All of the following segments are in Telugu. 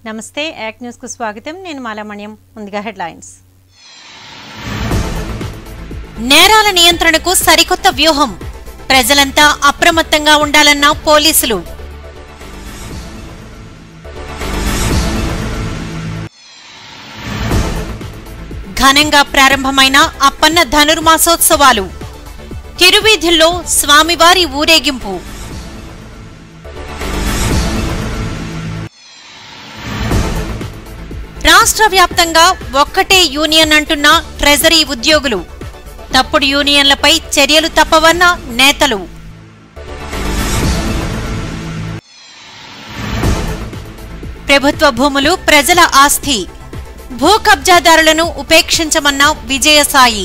నమస్తే యాక్ న్యూస్ కు స్వాగతం నేను మాలామణ్యం ముందుగా హెడ్లైన్స్ నేరాల నియంత్రణకు సరికొత్త వ్యూహం ప్రజలంతా అప్రమత్తంగా ఉండాలన్న పోలీసులు ఘనంగా ప్రారంభమైన అప్పన్న ధనుర్మాసోత్సవాలు తిరువీధుల్లో స్వామివారి ఊరేగింపు రాష్ట్ర వ్యాప్తంగా ఒక్కటే యూనియన్ అంటున్న ట్రెజరీ ఉద్యోగులు తప్పుడు యూనియన్లపై చర్యలు తప్పవన్న నేతలు ప్రభుత్వ భూములు ప్రజల ఆస్తి భూ కబ్జాదారులను ఉపేక్షించమన్న విజయసాయి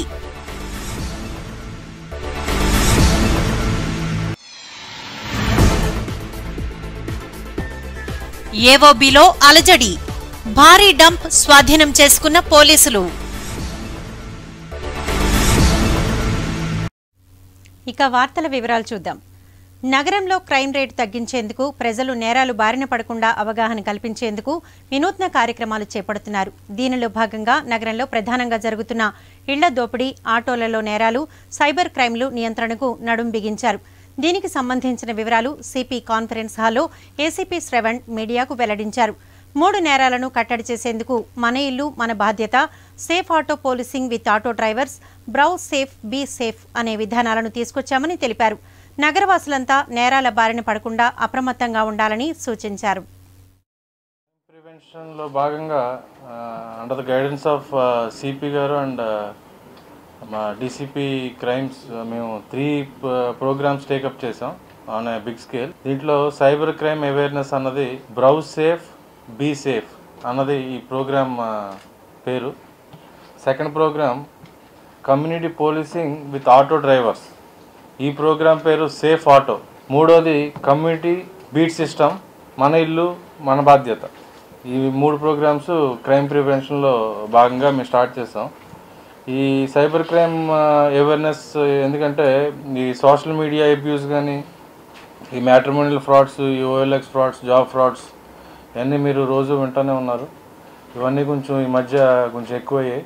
ఏవోబిలో అలజడి భారీ డంప్ స్వాధీనం చేసుకున్న పోలీసులు ఇక వార్తల వివరాలు చూద్దాం నగరంలో క్రైమ్ రేటు తగ్గించేందుకు ప్రజలు నేరాలు బారిన పడకుండా అవగాహన కల్పించేందుకు వినూత్న కార్యక్రమాలు చేపడుతున్నారు దీనిలో భాగంగా నగరంలో ప్రధానంగా జరుగుతున్న ఇళ్ల దోపిడీ ఆటోలలో నేరాలు సైబర్ క్రైమ్లు నియంత్రణకు నడుం బిగించారు దీనికి సంబంధించిన వివరాలు సిపి కాన్ఫరెన్స్ హాల్లో ఏసీపీ శ్రవణ్ మీడియాకు వెల్లడించారు మూడు నేరాలను కట్టడి చేసేందుకు మన ఇల్లు మన బాధ్యత safe auto policing with auto drivers browse safe be safe అనే విధానాలను తీసుకొచ్చామని తెలిపారు నగరవాసులంతా నేరాల బారిన పడకుండా అప్రమత్తంగా ఉండాలని సూచించారు ప్రివెన్షన్లో భాగంగా under the guidance of CP గారు అండ్ మా డీసీపీ క్రైమ్స్ మేము త్రీ ప్రోగ్రామ్స్ టేకప్ చేసాం ఆన్ ఏ బిగ్ స్కేల్ దీంట్లో సైబర్ క్రైమ్ అవేర్నెస్ అన్నది బ్రౌజ్ సేఫ్ బీ సేఫ్ అన్నది ఈ ప్రోగ్రామ్ పేరు second program community policing with auto drivers ఈ ప్రోగ్రాం పేరు సేఫ్ ఆటో మూడోది కమ్యూనిటీ బీట్ సిస్టమ్ మన ఇల్లు మన బాధ్యత ఈ మూడు ప్రోగ్రామ్స్ క్రైమ్ ప్రివెన్షన్లో భాగంగా మేము స్టార్ట్ చేసాం ఈ సైబర్ క్రైమ్ అవేర్నెస్ ఎందుకంటే ఈ సోషల్ మీడియా అబ్యూస్ కానీ ఈ మ్యాట్రిమోనియల్ ఫ్రాడ్స్ ఈ ఓఎల్ఎక్స్ ఫ్రాడ్స్ జాబ్ ఫ్రాడ్స్ ఇవన్నీ మీరు రోజు వింటూనే ఉన్నారు ఇవన్నీ కొంచెం ఈ మధ్య కొంచెం ఎక్కువయ్యాయి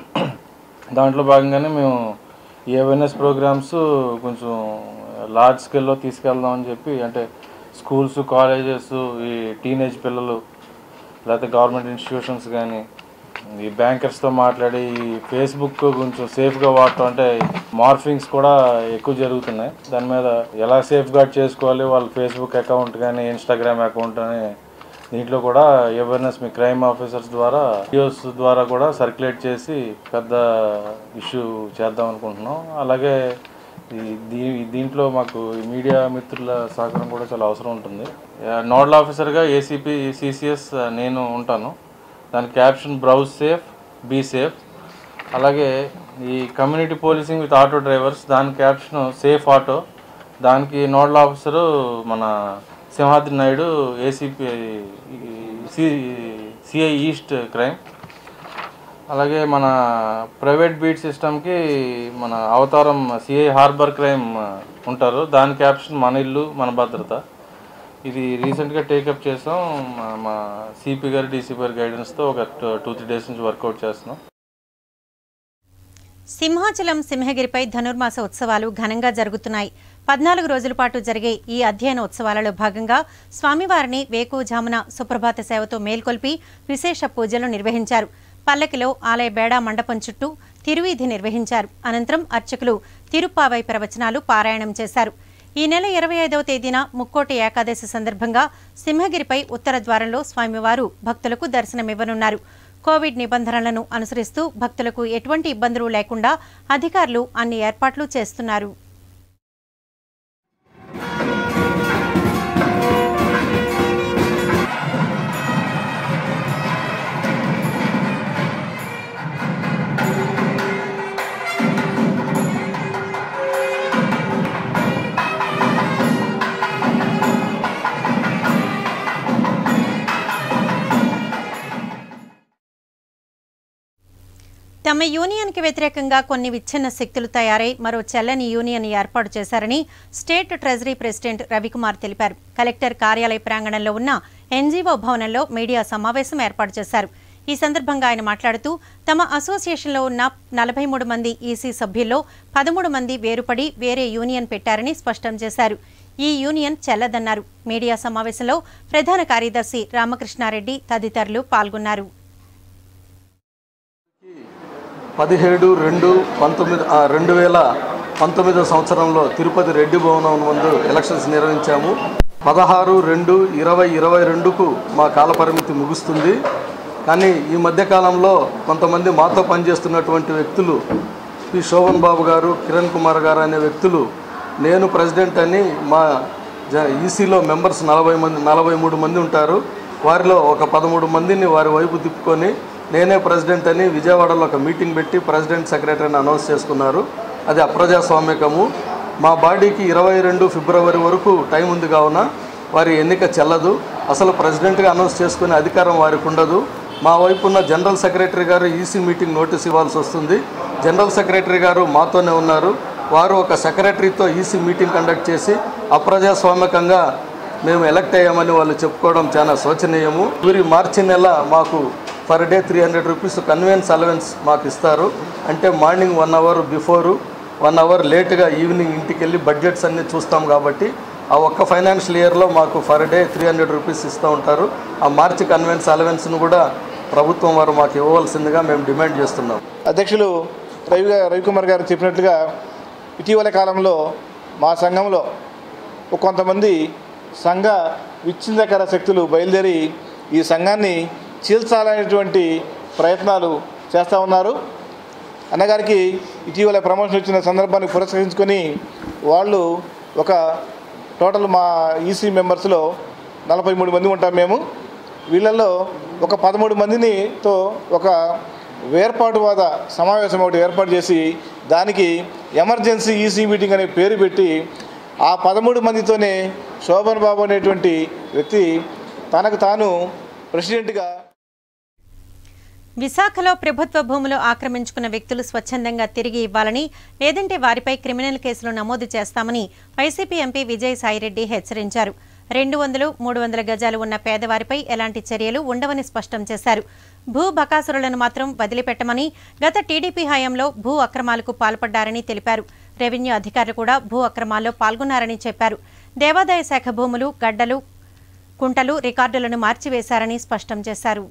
దాంట్లో భాగంగానే మేము ఈ అవేర్నెస్ ప్రోగ్రామ్స్ కొంచెం లార్జ్ స్కేల్లో తీసుకెళ్దామని చెప్పి అంటే స్కూల్స్ కాలేజెస్ ఈ టీనేజ్ పిల్లలు లేకపోతే గవర్నమెంట్ ఇన్స్టిట్యూషన్స్ కానీ ఈ బ్యాంకర్స్తో మాట్లాడి ఈ ఫేస్బుక్ కొంచెం సేఫ్గా వాడటం అంటే మార్ఫింగ్స్ కూడా ఎక్కువ జరుగుతున్నాయి దాని మీద ఎలా సేఫ్ గార్డ్ చేసుకోవాలి వాళ్ళ ఫేస్బుక్ అకౌంట్ కానీ ఇన్స్టాగ్రామ్ అకౌంట్ అని దీంట్లో కూడా అవేర్నెస్ మీ క్రైమ్ ఆఫీసర్స్ ద్వారా వీడియోస్ ద్వారా కూడా సర్క్యులేట్ చేసి పెద్ద ఇష్యూ చేద్దాం అనుకుంటున్నాం అలాగే ఈ దీ దీంట్లో మాకు ఈ మీడియా మిత్రుల సహకారం కూడా చాలా అవసరం ఉంటుంది నోడల్ ఆఫీసర్గా ఏసీపీ సిసిఎస్ నేను ఉంటాను దాని caption browse safe be safe అలాగే ఈ community policing with auto drivers దాని క్యాప్షన్ సేఫ్ ఆటో దానికి నోడల్ ఆఫీసరు మన Simhadri Naidu ACP C CI east crime అలాగే మన ప్రైవేట్ బీట్ సిస్టమ్కి మన అవతారం సిఐ హార్బర్ క్రైమ్ ఉంటారు దాని క్యాప్షన్ మన ఇల్లు మన భద్రత ఇది రీసెంట్గా టేకప్ చేసాం మా- మా సిపి గారి డీసీపీ గారి గైడెన్స్తో ఒక టూ త్రీ డేస్ నుంచి వర్కౌట్ చేస్తున్నాం సింహాచలం సింహగిరిపై ధనుర్మాస ఉత్సవాలు ఘనంగా జరుగుతున్నాయి పద్నాలుగు రోజుల పాటు జరిగే ఈ అధ్యయన ఉత్సవాలలో భాగంగా స్వామివారిని వేకువజామున సుప్రభాత సేవతో మేల్కొల్పి విశేష పూజలు నిర్వహించారు పల్లకిలో ఆలయ బేడా మండపం చుట్టూ తిరువీధి నిర్వహించారు అనంతరం అర్చకులు తిరుప్పావై ప్రవచనాలు పారాయణం చేశారు ఈ నెల ఇరవై ఐదవ తేదీన ముక్కోటి ఏకాదశి సందర్భంగా సింహగిరిపై ఉత్తర ద్వారంలో స్వామివారు భక్తులకు దర్శనమివ్వనున్నారు కోవిడ్ నిబంధనలను అనుసరిస్తూ భక్తులకు ఎటువంటి ఇబ్బందులు లేకుండా అధికారులు అన్ని ఏర్పాట్లు చేస్తున్నారు తమ తమ యూనియన్కి వ్యతిరేకంగా కొన్ని విచ్ఛిన్న శక్తులు తయారై మరో చెల్లని యూనియన్ ఏర్పాటు చేశారని స్టేట్ ట్రెజరీ ప్రెసిడెంట్ రవికుమార్ తెలిపారు కలెక్టర్ కార్యాలయ ప్రాంగణంలో ఉన్న ఎన్జీఓ భవనంలో మీడియా సమావేశం ఏర్పాటు చేశారు ఈ సందర్భంగా ఆయన మాట్లాడుతూ తమ అసోసియేషన్లో ఉన్న నలభై మూడు మంది ఈసీ సభ్యుల్లో పదమూడు మంది వేరుపడి వేరే యూనియన్ పెట్టారని స్పష్టం చేశారు ఈ యూనియన్ చెల్లదన్నారు మీడియా సమావేశంలో ప్రధాన కార్యదర్శి రామకృష్ణారెడ్డి తదితరులు పాల్గొన్నారు పదిహేడు రెండు పంతొమ్మిది ఆ, రెండు వేల పంతొమ్మిదో సంవత్సరంలో తిరుపతి రెడ్డి భవనం ముందు ఎలక్షన్స్ నిర్వహించాము పదహారు రెండు ఇరవై ఇరవై రెండుకు మా కాలపరిమితి ముగుస్తుంది కానీ ఈ మధ్యకాలంలో కొంతమంది మాతో పనిచేస్తున్నటువంటి వ్యక్తులు పి శోభన్ బాబు గారు కిరణ్ కుమార్ గారు అనే వ్యక్తులు నేను ప్రెసిడెంట్ అని మా జ ఈసీలో మెంబర్స్ నలభై మంది నలభై మూడు మంది ఉంటారు వారిలో ఒక పదమూడు మందిని వారి వైపు తిప్పుకొని నేనే ప్రెసిడెంట్ అని విజయవాడలో ఒక మీటింగ్ పెట్టి ప్రెసిడెంట్ సెక్రటరీని అనౌన్స్ చేసుకున్నారు అది అప్రజాస్వామికము మా బాడీకి ఇరవై రెండు ఫిబ్రవరి వరకు టైం ఉంది కావున వారి ఎన్నిక చెల్లదు అసలు ప్రెసిడెంట్గా అనౌన్స్ చేసుకునే అధికారం వారికి ఉండదు మా వైపు ఉన్న జనరల్ సెక్రటరీ గారు ఈసీ మీటింగ్ నోటీస్ ఇవ్వాల్సి వస్తుంది జనరల్ సెక్రటరీ గారు మాతోనే ఉన్నారు వారు ఒక సెక్రటరీతో ఈసీ మీటింగ్ కండక్ట్ చేసి అప్రజాస్వామికంగా మేము ఎలక్ట్ అయ్యామని వాళ్ళు చెప్పుకోవడం చాలా శోచనీయము వీరి మార్చి నెల మాకు per day three hundred rupees convenience allowance మాకు ఇస్తారు అంటే morning one hour before one hour లేట్గా ఈవినింగ్ ఇంటికి వెళ్ళి బడ్జెట్స్ అన్నీ చూస్తాం కాబట్టి ఆ ఒక్క ఫైనాన్షియల్ ఇయర్లో మాకు per day three hundred rupees ఇస్తూ ఉంటారు ఆ మార్చి కన్వెన్స్ అలవెన్స్ను కూడా ప్రభుత్వం వారు మాకు ఇవ్వవలసిందిగా మేము డిమాండ్ చేస్తున్నాం అధ్యక్షులు రవి గా- రవికుమార్ గారు చెప్పినట్లుగా ఇటీవల కాలంలో మా సంఘంలో ఒక కొంతమంది సంఘ విచ్ఛిన్నకర శక్తులు బయలుదేరి ఈ సంఘాన్ని చీల్చాలనేటువంటి ప్రయత్నాలు చేస్తూ ఉన్నారు అన్నగారికి ఇటీవల ప్రమోషన్ వచ్చిన సందర్భాన్ని పురస్కరించుకొని వాళ్ళు ఒక టోటల్ మా ఈసీ మెంబర్స్లో నలభై మూడు మంది ఉంటాం మేము వీళ్ళల్లో ఒక పదమూడు మందినితో ఒక వేర్పాటువాద సమావేశం ఒకటి ఏర్పాటు చేసి దానికి ఎమర్జెన్సీ ఈసీ మీటింగ్ అనే పేరు పెట్టి ఆ పదమూడు మందితోనే శోభన్ బాబు అనేటువంటి వ్యక్తి తనకు తాను ప్రెసిడెంట్గా విశాఖలో ప్రభుత్వ భూములు ఆక్రమించుకున్న వ్యక్తులు స్వచ్ఛందంగా తిరిగి ఇవ్వాలని లేదంటే వారిపై క్రిమినల్ కేసులు నమోదు చేస్తామని వైసీపీ ఎంపీ విజయసాయిరెడ్డి హెచ్చరించారు రెండు వందలు మూడు వందల గజాలు ఉన్న పేదవారిపై ఎలాంటి చర్యలు ఉండవని స్పష్టం చేశారు భూ బకాసురులను మాత్రం వదిలిపెట్టమని గత టీడీపీ హయాంలో భూ అక్రమాలకు పాల్పడ్డారని తెలిపారు రెవెన్యూ అధికారులు కూడా భూ అక్రమాల్లో పాల్గొన్నారని చెప్పారు దేవాదాయ శాఖ భూములు గడ్డలు కుంటలు రికార్డులను మార్చివేశారని స్పష్టం చేశారు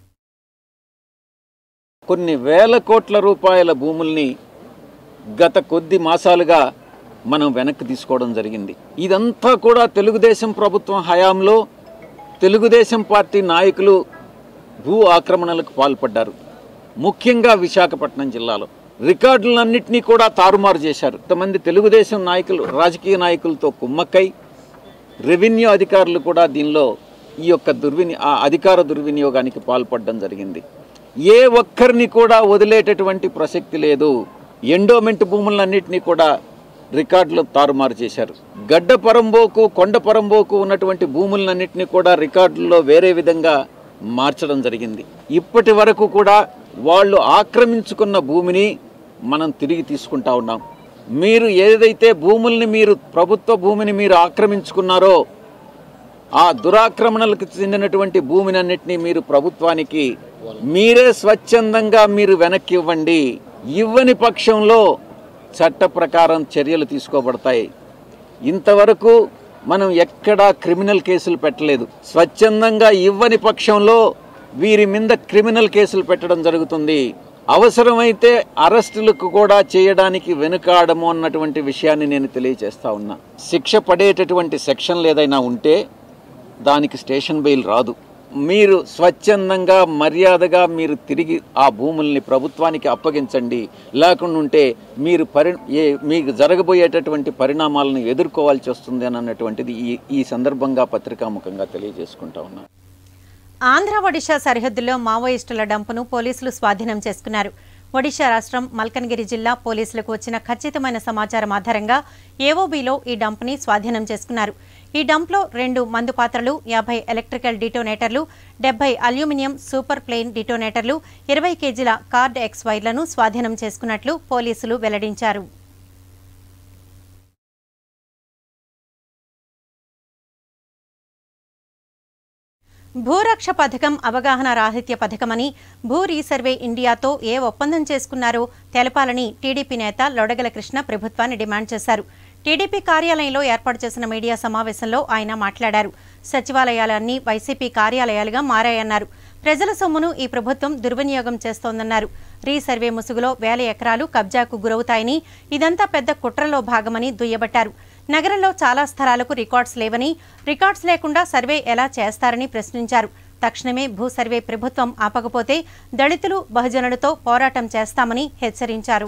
కొన్ని వేల కోట్ల రూపాయల భూముల్ని గత కొద్ది మాసాలుగా మనం వెనక్కి తీసుకోవడం జరిగింది ఇదంతా కూడా తెలుగుదేశం ప్రభుత్వం హయాంలో తెలుగుదేశం పార్టీ నాయకులు భూ ఆక్రమణలకు పాల్పడ్డారు ముఖ్యంగా విశాఖపట్నం జిల్లాలో రికార్డులన్నింటినీ కూడా తారుమారు చేశారు కొంతమంది తెలుగుదేశం నాయకులు రాజకీయ నాయకులతో కుమ్మక్కై రెవెన్యూ అధికారులు కూడా దీనిలో ఈ యొక్క దుర్విని ఆ అధికార దుర్వినియోగానికి పాల్పడడం జరిగింది ఏ ఒక్కరిని కూడా వదిలేటటువంటి ప్రసక్తి లేదు ఎండోమెంట్ భూములన్నింటినీ కూడా రికార్డులు తారుమారు చేశారు గడ్డ పరంబోకు కొండ పరంబోకు ఉన్నటువంటి భూములన్నింటినీ కూడా రికార్డుల్లో వేరే విధంగా మార్చడం జరిగింది ఇప్పటి వరకు కూడా వాళ్ళు ఆక్రమించుకున్న భూమిని మనం తిరిగి తీసుకుంటా ఉన్నాం మీరు ఏదైతే భూముల్ని మీరు ప్రభుత్వ భూమిని మీరు ఆక్రమించుకున్నారో ఆ దురాక్రమణలకు చెందినటువంటి భూమిని అన్నిటినీ మీరు ప్రభుత్వానికి మీరే స్వచ్ఛందంగా మీరు వెనక్కి ఇవ్వండి ఇవ్వని పక్షంలో చట్ట ప్రకారం చర్యలు తీసుకోబడతాయి ఇంతవరకు మనం ఎక్కడా క్రిమినల్ కేసులు పెట్టలేదు స్వచ్ఛందంగా ఇవ్వని పక్షంలో వీరి మీద క్రిమినల్ కేసులు పెట్టడం జరుగుతుంది అవసరమైతే అరెస్టులకు కూడా చేయడానికి వెనుకాడము అన్నటువంటి విషయాన్ని నేను తెలియజేస్తా ఉన్నా శిక్ష పడేటటువంటి సెక్షన్లు ఏదైనా ఉంటే దానికి స్టేషన్ బెయిల్ రాదు మీరు స్వచ్ఛందంగా మర్యాదగా మీరు తిరిగి ఆ భూముల్ని ప్రభుత్వానికి అప్పగించండి లేకుండా ఉంటే మీరు పరి ఏ మీకు జరగబోయేటటువంటి పరిణామాలను ఎదుర్కోవాల్సి వస్తుంది అని అన్నటువంటిది ఈ ఈ సందర్భంగా పత్రికాముఖంగా తెలియజేసుకుంటా ఉన్నాను ఆంధ్ర ఒడిశా సరిహద్దుల్లో మావోయిస్టుల డంపును పోలీసులు స్వాధీనం చేసుకున్నారు ఒడిశా రాష్ట్రం మల్కన్గిరి జిల్లా పోలీసులకు వచ్చిన ఖచ్చితమైన సమాచారం ఆధారంగా ఏఓబీలో ఈ డంప్ని స్వాధీనం చేసుకున్నారు ఈ డంప్లో రెండు మందు పాత్రలు యాభై ఎలక్ట్రికల్ డిటోనేటర్లు డెబ్బై అల్యూమినియం సూపర్ ప్లేన్ డిటోనేటర్లు ఇరవై కేజీల కార్డ్ ఎక్స్ వైర్లను స్వాధీనం చేసుకున్నట్లు పోలీసులు వెల్లడించారు భూరక్ష పథకం అవగాహన రాహిత్య పథకమని భూ రీసర్వే ఇండియాతో ఏ ఒప్పందం చేసుకున్నారో తెలపాలని టీడీపీ నేత లొడగల కృష్ణ ప్రభుత్వాన్ని డిమాండ్ చేశారు టీడీపీ కార్యాలయంలో ఏర్పాటు చేసిన మీడియా సమావేశంలో ఆయన మాట్లాడారు సచివాలయాలన్నీ వైసీపీ కార్యాలయాలుగా మారాయన్నారు ప్రజల సొమ్మును ఈ ప్రభుత్వం దుర్వినియోగం చేస్తోందన్నారు రీసర్వే ముసుగులో వేల ఎకరాలు కబ్జాకు గురవుతాయని ఇదంతా పెద్ద కుట్రలో భాగమని దుయ్యబట్టారు నగరంలో చాలా స్థలాలకు రికార్డ్స్ లేవని రికార్డ్స్ లేకుండా సర్వే ఎలా చేస్తారని ప్రశ్నించారు తక్షణమే భూ సర్వే ప్రభుత్వం ఆపకపోతే దళితులు బహుజనులతో పోరాటం చేస్తామని హెచ్చరించారు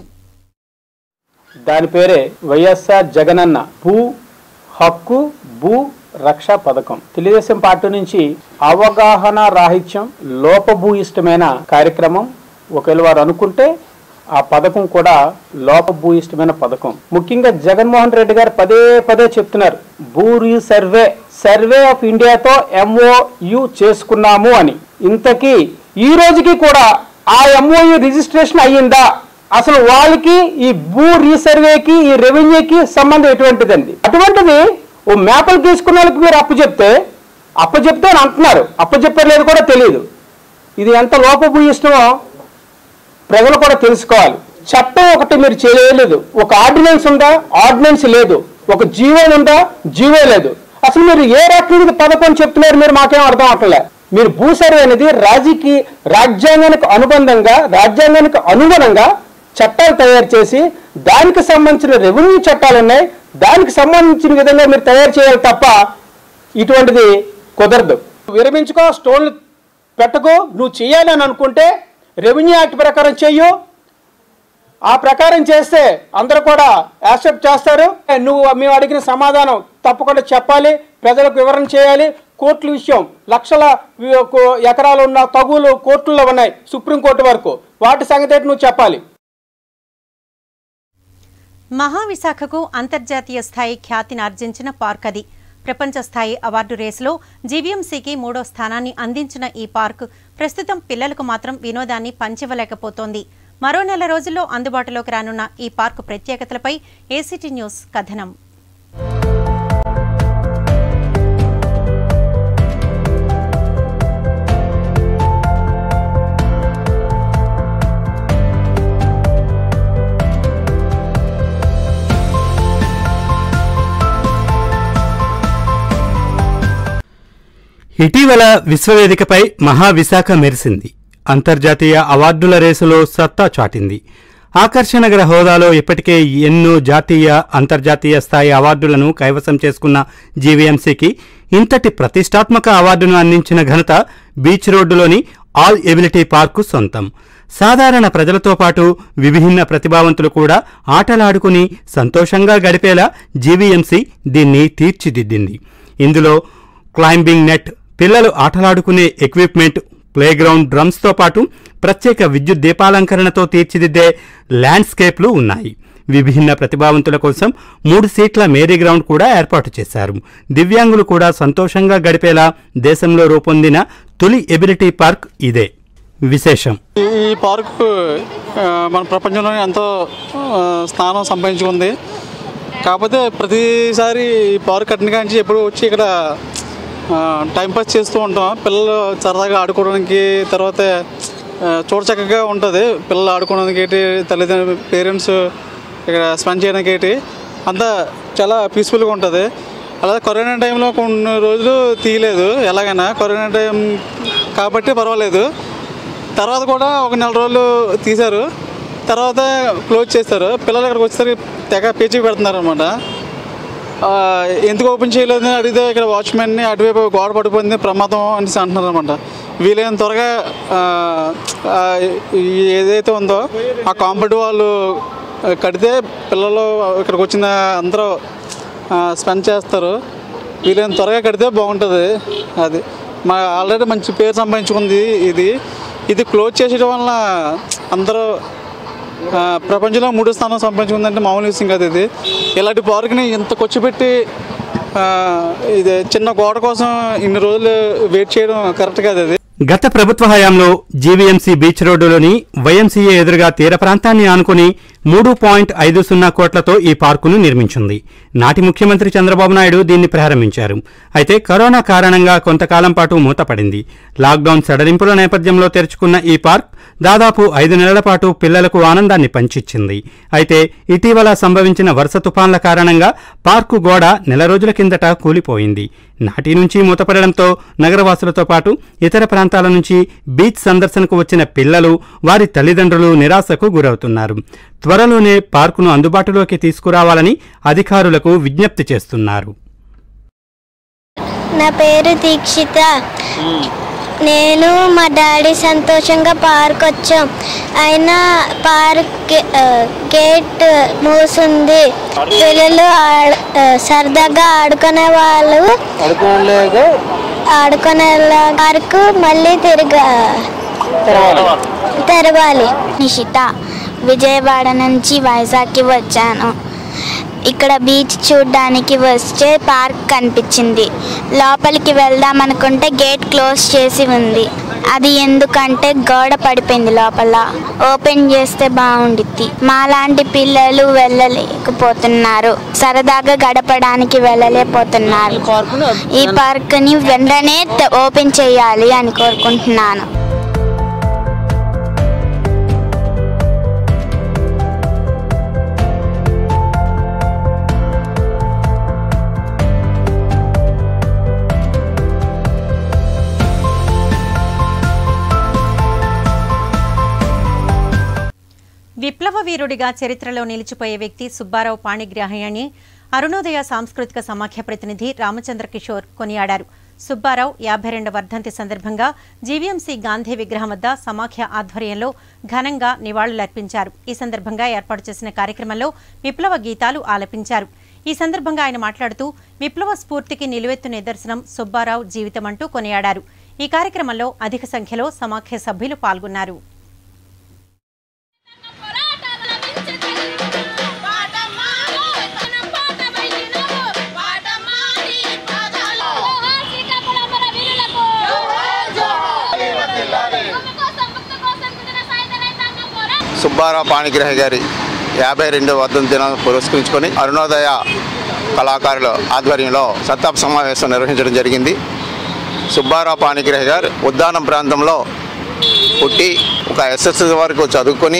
దాని పేరే వైఎస్ఆర్ జగనన్న భూ హక్కు భూ రక్ష పథకం తెలుగుదేశం పార్టీ నుంచి అవగాహన రాహిత్యం లోపభూయిష్టమైన కార్యక్రమం ఒకవేళ వారు అనుకుంటే ఆ పథకం కూడా లోపభూయిష్టమైన పథకం ముఖ్యంగా జగన్మోహన్ రెడ్డి గారు పదే పదే చెప్తున్నారు భూ సర్వే సర్వే ఆఫ్ ఇండియాతో ఎంఓయు చేసుకున్నాము అని ఇంతకీ ఈ రోజుకి కూడా ఆ ఎంఓయు రిజిస్ట్రేషన్ అయ్యిందా అసలు వాళ్ళకి ఈ భూ రీసర్వేకి ఈ రెవెన్యూకి సంబంధం ఎటువంటిదండి అటువంటిది ఓ మ్యాప్లు తీసుకున్న వాళ్ళకి మీరు అప్పు చెప్తే అప్పు చెప్తే అని అంటున్నారు అప్పు చెప్పలేదు కూడా తెలియదు ఇది ఎంత లోపభూయిష్టమో ప్రజలు కూడా తెలుసుకోవాలి చట్టం ఒకటి మీరు చేయలేదు ఒక ఆర్డినెన్స్ ఉందా ఆర్డినెన్స్ లేదు ఒక జీవో ఉందా జీవో లేదు అసలు మీరు ఏ రకంగా పథకం చెప్తున్నారు మీరు మాకేం అర్థం అవట్లే మీరు భూ సర్వే అనేది రాజకీయ రాజ్యాంగానికి అనుబంధంగా రాజ్యాంగానికి అనుగుణంగా చట్టాలు తయారు చేసి దానికి సంబంధించిన రెవెన్యూ చట్టాలు ఉన్నాయి దానికి సంబంధించిన విధంగా మీరు తయారు చేయాలి తప్ప ఇటువంటిది కుదరదు విరమించుకో స్టోన్లు పెట్టకు నువ్వు చేయాలి అని అనుకుంటే రెవెన్యూ యాక్ట్ ప్రకారం చెయ్యు ఆ ప్రకారం చేస్తే అందరూ కూడా యాక్సెప్ట్ చేస్తారు నువ్వు మేము అడిగిన సమాధానం తప్పకుండా చెప్పాలి ప్రజలకు వివరణ చేయాలి కోర్టుల విషయం లక్షల వి- కో- ఎకరాలు ఉన్న తగులు కోర్టుల్లో ఉన్నాయి సుప్రీంకోర్టు వరకు వాటి సంగతి ఏంటి నువ్వు చెప్పాలి మహావిశాఖకు అంతర్జాతీయ స్థాయి ఖ్యాతిని ఆర్జించిన పార్క్ అది ప్రపంచ స్థాయి అవార్డు రేసులో జీవీఎంసీకి మూడో స్థానాన్ని అందించిన ఈ పార్క్ ప్రస్తుతం పిల్లలకు మాత్రం వినోదాన్ని పంచివ్వలేకపోతోంది మరో నెల రోజుల్లో అందుబాటులోకి రానున్న ఈ పార్కు ప్రత్యేకతలపై ఏసీటీ న్యూస్ కథనం ఇటీవల విశ్వవేదికపై మహావిశాఖ మెరిసింది అంతర్జాతీయ అవార్డుల రేసులో సత్తా చాటింది ఆకర్షణగల హోదాలో ఇప్పటికే ఎన్నో జాతీయ అంతర్జాతీయ స్థాయి అవార్డులను కైవసం చేసుకున్న జీవీఎంసీకి ఇంతటి ప్రతిష్టాత్మక అవార్డును అందించిన ఘనత బీచ్ రోడ్డులోని ఆల్ ఎబిలిటీ పార్కు సొంతం సాధారణ ప్రజలతో పాటు విభిన్న ప్రతిభావంతులు కూడా ఆటలాడుకుని సంతోషంగా గడిపేలా జీవీఎంసీ దీన్ని తీర్చిదిద్దింది ఇందులో క్లైంబింగ్ నెట్ పిల్లలు ఆటలాడుకునే ఎక్విప్మెంట్ ప్లేగ్రౌండ్ డ్రమ్స్తో పాటు ప్రత్యేక విద్యుత్ దీపాలంకరణతో తీర్చిదిద్దే ల్యాండ్స్కేప్లు ఉన్నాయి విభిన్న ప్రతిభావంతుల కోసం మూడు సీట్ల మేరీ గ్రౌండ్ కూడా ఏర్పాటు చేశారు దివ్యాంగులు కూడా సంతోషంగా గడిపేలా దేశంలో రూపొందిన తొలి ఎబిలిటీ పార్క్ ఇదే విశేషం ఈ ఈ పార్కు ఆ, మన ప్రపంచంలోనే ఎంతో ఆ, స్థానం సంపాదించుకుంది కాకపోతే ప్రతిసారి ఈ పార్క్ కట్టిన కాంచి ఎప్పుడు వచ్చి ఇక్కడ ఆ, టైంపాస్ చేస్తూ ఉంటాం పిల్లలు సరదాగా ఆడుకోవడానికి తర్వాత ఆ, చూడచక్కగా ఉంటుంది పిల్లలు ఆడుకోవడానికి ఏంటి తల్లిదండ్రులు పేరెంట్స్ ఇక్కడ స్పెండ్ చేయడానికి ఏంటి అంతా చాలా పీస్ఫుల్గా ఉంటుంది అలాగే కరోనా టైంలో కొన్ని రోజులు తీయలేదు ఎలాగైనా కరోనా టైం కాబట్టి పర్వాలేదు తర్వాత కూడా ఒక నెల రోజులు తీశారు తర్వాత క్లోజ్ చేస్తారు పిల్లలు ఇక్కడికి వచ్చేసరికి తెగ పేచీకి పెడుతున్నారు అనమాట ఎందుకు ఓపెన్ చేయలేదు అని అడిగితే ఇక్కడ వాచ్మెన్ని అటువైపు గోడ పడిపోయింది ప్రమాదం అనేసి అంటున్నారు అనమాట వీలైన త్వరగా ఆ, ఆ, ఈ ఏదైతే ఉందో ఆ కాంపౌండ్ వాళ్ళు కడితే పిల్లలు ఇక్కడికి వచ్చిన అందరూ స్పెండ్ చేస్తారు వీలైన త్వరగా కడితే బాగుంటుంది అది మా ఆల్రెడీ మంచి పేరు సంపాదించుకుంది ఇది ఇది క్లోజ్ చేసేయడం వల్ల అందరూ ఆ, ప్రపంచంలో మూడో స్థానం సంపాదించుకుందంటే మామూలు విషయం కాదు ఇది ఇలాంటి పార్క్ని ఇంత ఖర్చు పెట్టి ఆ, ఇది చిన్న గోడ కోసం ఇన్ని రోజులు వెయిట్ చేయడం కరెక్ట్ కాదు అది గత ప్రభుత్వ హయాంలో జీవీఎంసీ బీచ్ రోడ్డులోని వైఎంసీఏ ఎదురుగా తీర ప్రాంతాన్ని ఆనుకుని మూడు పాయింట్ ఐదు సున్నా కోట్లతో ఈ పార్కును నిర్మించింది నాటి ముఖ్యమంత్రి చంద్రబాబు నాయుడు దీన్ని ప్రారంభించారు అయితే కరోనా కారణంగా కొంతకాలం పాటు మూతపడింది లాక్డౌన్ సడలింపుల నేపథ్యంలో తెరుచుకున్న ఈ పార్క్ దాదాపు ఐదు నెలల పాటు పిల్లలకు ఆనందాన్ని పంచిచ్చింది అయితే ఇటీవల సంభవించిన వరుస తుఫాన్ల కారణంగా పార్కు గోడ నెల రోజుల కిందట కూలిపోయింది నాటి నుంచి మూతపడడంతో నగరవాసులతో పాటు ఇతర ప్రాంతాల నుంచి బీచ్ సందర్శనకు వచ్చిన పిల్లలు వారి తల్లిదండ్రులు నిరాశకు గురవుతున్నారు త్వరలోనే పార్కును అందుబాటులోకి తీసుకురావాలని అధికారులకు విజ్ఞప్తి చేస్తున్నారు నా పేరు దీక్షిత నేను మా డాడీ సంతోషంగా పార్క్ వచ్చాం అయినా పార్క్ గే- ఆ, గేట్ మూసింది పిల్లలు ఆడ- ఆ, సరదాగా ఆడుకునే వాళ్ళు ఆడుకునే పార్క్ మళ్ళీ తిరగ తెరవాలి నిషిత విజయవాడ నుంచి వైజాగ్కి వచ్చాను ఇక్కడ బీచ్ చూడడానికి వస్తే పార్క్ కనిపించింది లోపలికి వెళ్దాం అనుకుంటే గేట్ క్లోజ్ చేసి ఉంది అది ఎందుకంటే గోడ పడిపోయింది లోపల ఓపెన్ చేస్తే బాగుండిద్ది మాలాంటి పిల్లలు వెళ్ళలేకపోతున్నారు సరదాగా గడపడానికి వెళ్ళలేకపోతున్నారు ఈ పార్క్ని వెంటనే త- ఓపెన్ చేయాలి అని కోరుకుంటున్నాను విప్లవ వీరుడిగా చరిత్రలో నిలిచిపోయే వ్యక్తి సుబ్బారావు పాణిగ్రాహి అని అరుణోదయ సాంస్కృతిక సమాఖ్య ప్రతినిధి రామచంద్ర కిషోర్ కొనియాడారు సుబ్బారావు యాభై రెండవ వర్ధంతి సందర్భంగా జీవీఎంసీ గాంధీ విగ్రహం వద్ద సమాఖ్య ఆధ్వర్యంలో ఘనంగా నివాళులర్పించారు ఈ సందర్భంగా ఏర్పాటు చేసిన కార్యక్రమంలో విప్లవ గీతాలు ఆలపించారు ఈ సందర్భంగా ఆయన మాట్లాడుతూ విప్లవ స్ఫూర్తికి నిలువెత్తు నిదర్శనం సుబ్బారావు జీవితం అంటూ కొనియాడారు ఈ కార్యక్రమంలో అధిక సంఖ్యలో సమాఖ్య సభ్యులు పాల్గొన్నారు సుబ్బారావు పాణిగ్రహ గారి యాభై రెండవ వర్ధంతి దినం పురస్కరించుకొని అరుణోదయ కళాకారుల ఆధ్వర్యంలో సత్తాప సమావేశం నిర్వహించడం జరిగింది సుబ్బారావు పాణిగ్రహ గారు ఉద్దానం ప్రాంతంలో పుట్టి ఒక ఎస్ఎస్ఎస్ వరకు చదువుకొని